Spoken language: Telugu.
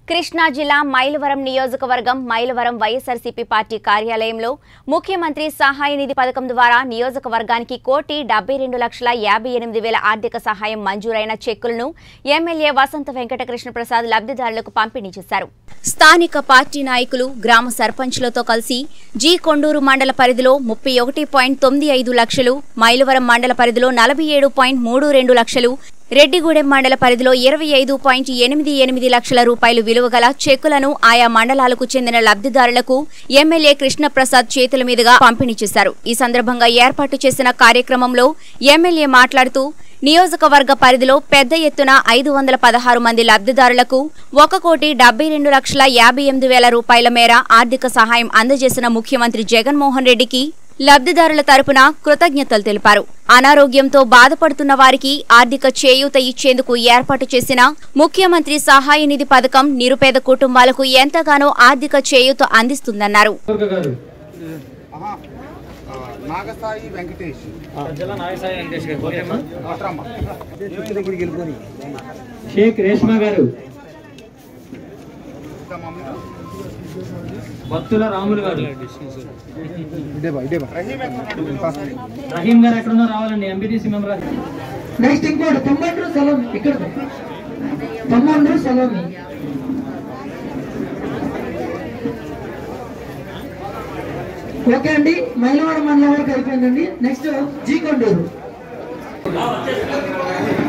కృష్ణా జిల్లా మైలవరం నియోజకవర్గం మైలవరం వైఎస్ఆర్సీపీ పార్టీ కార్యాలయంలో ముఖ్యమంత్రి సహాయ నిధి పథకం ద్వారా నియోజకవర్గానికి కోటి డెబ్బై రెండు లక్షల యాభై ఎనిమిది వేల ఆర్థిక సహాయం మంజూరైన చెక్కులను ఎమ్మెల్యే వసంత వెంకటకృష్ణ ప్రసాద్ లబ్ధిదారులకు పంపిణీ చేశారు స్థానిక పార్టీ నాయకులు గ్రామ సర్పంచ్లతో కలిసి జీ కొండూరు మండల పరిధిలో ముప్పై ఒకటి పాయింట్ తొమ్మిది ఐదు లక్షలు మైలవరం మండల పరిధిలో నలభై ఏడు పాయింట్ మూడు రెండు లక్షలు రెడ్డిగూడెం మండల పరిధిలో ఇరవై ఐదు పాయింట్ ఎనిమిది ఎనిమిది లక్షల రూపాయలు విలువ గల చెక్కులను ఆయా మండలాలకు చెందిన లబ్ధిదారులకు ఎమ్మెల్యే కృష్ణప్రసాద్ చేతుల మీదుగా పంపిణీ చేశారు ఈ సందర్భంగా ఏర్పాటు చేసిన కార్యక్రమంలో ఎమ్మెల్యే మాట్లాడుతూ నియోజకవర్గ పరిధిలో పెద్ద ఎత్తున ఐదు వందల పదహారు మంది లబ్ధిదారులకు ఒక కోటి డెబ్బై రెండు లక్షల యాభై ఎనిమిది వేల రూపాయల మేర ఆర్థిక సహాయం అందజేసిన ముఖ్యమంత్రి జగన్మోహన్ రెడ్డికి లబ్ధిదారుల తరపున కృతజ్ఞతలు తెలిపారు అనారోగ్యంతో బాధపడుతున్న వారికి ఆర్థిక చేయూత ఇచ్చేందుకు ఏర్పాటు చేసిన ముఖ్యమంత్రి సహాయ నిధి పథకం నిరుపేద కుటుంబాలకు ఎంతగానో ఆర్థిక చేయూత అందిస్తుందన్నారు దుర్గ గారు ఆహా. ఆ, నాగసాయి వెంకటేష్ సజ్జల నాగసాయి వెంకటేష్ గారు పేరమ్మా? అవసరమ్మా షేక్ రేష్మా గారు ఇంకా మమ్మీ భక్తుల రాములు గారు ఇదేబా ఇదేబా రహీం ఎక్కడ రహీం గారు ఎక్కడున్నా రావాలండి ఎంపీటీసీ మెంబర్ నెక్స్ట్ ఇంకోటి తొమ్మండ్రు సలోమి ఇక్కడ తొమ్మండ్రు సలోమి ఓకే అండి మైలవరం మండలం వరకు అయిపోయిందండి నెక్స్ట్ జీ కొండూరు